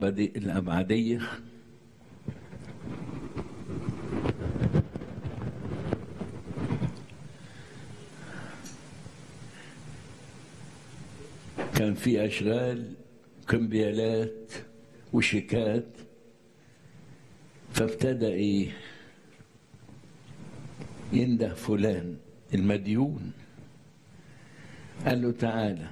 بدء الأبعدية كان في أشغال كمبيالات وشيكات فابتدى إيه ينده فلان المديون قال له تعالى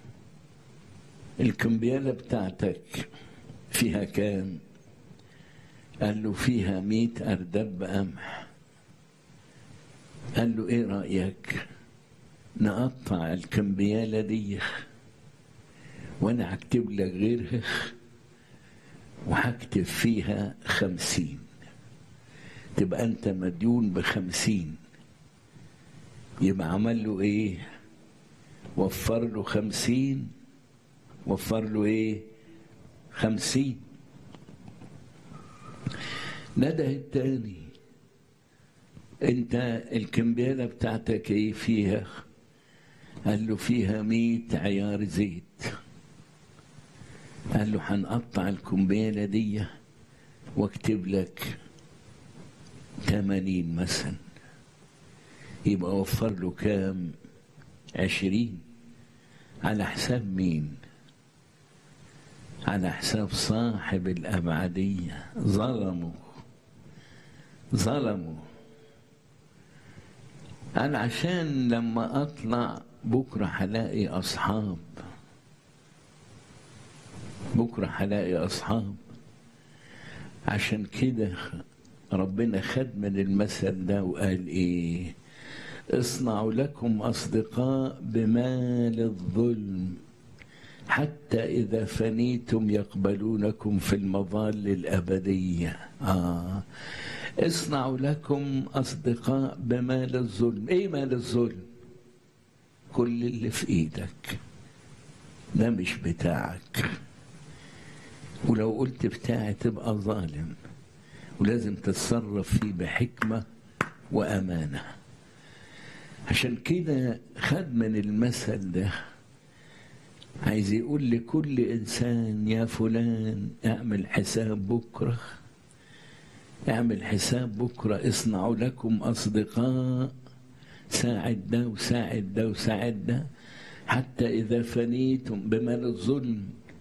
الكمبيالة بتاعتك فيها كام قال له فيها مئة أردب قمح قال له ايه رأيك نقطع الكمبيالة دي وانا هكتب لك غيرها وهكتب فيها خمسين تبقى انت مديون بخمسين يبقى عمل له ايه وفر له خمسين وفر له ايه خمسين نده التاني انت الكمبيالة بتاعتك ايه فيها قال له فيها مية عيار زيت قال له هنقطع الكمبيالة دي واكتب لك تمانين مثلا يبقى وفر له كام عشرين على حساب مين على حساب صاحب الأبعدية ظلموا ظلموا أنا عشان لما أطلع بكرة هلاقي أصحاب بكرة هلاقي أصحاب عشان كده ربنا خد من المثل ده وقال إيه اصنعوا لكم أصدقاء بمال الظلم حتى إذا فنيتم يقبلونكم في المظال الأبدية آه. اصنعوا لكم أصدقاء بمال الظلم إيه مال الظلم كل اللي في إيدك ده مش بتاعك ولو قلت بتاعي تبقى ظالم ولازم تتصرف فيه بحكمة وأمانة عشان كده خد من المثل ده عايز يقول لكل إنسان يا فلان اعمل حساب بكرة اعمل حساب بكرة اصنعوا لكم أصدقاء ساعد ده وساعد ده وساعد ده حتى إذا فنيتم بمال الظلم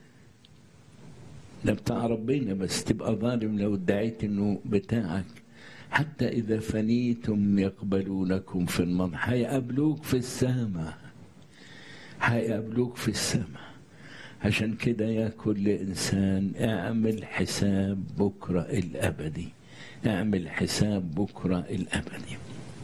ده بتاع ربنا بس تبقى ظالم لو ادعيت انه بتاعك حتى إذا فنيتم يقبلونكم في المضى هيقابلوك في السماء هيقابلوك في السماء عشان كده يا كل إنسان اعمل حساب بكرة الأبدي اعمل حساب بكرة الأبدي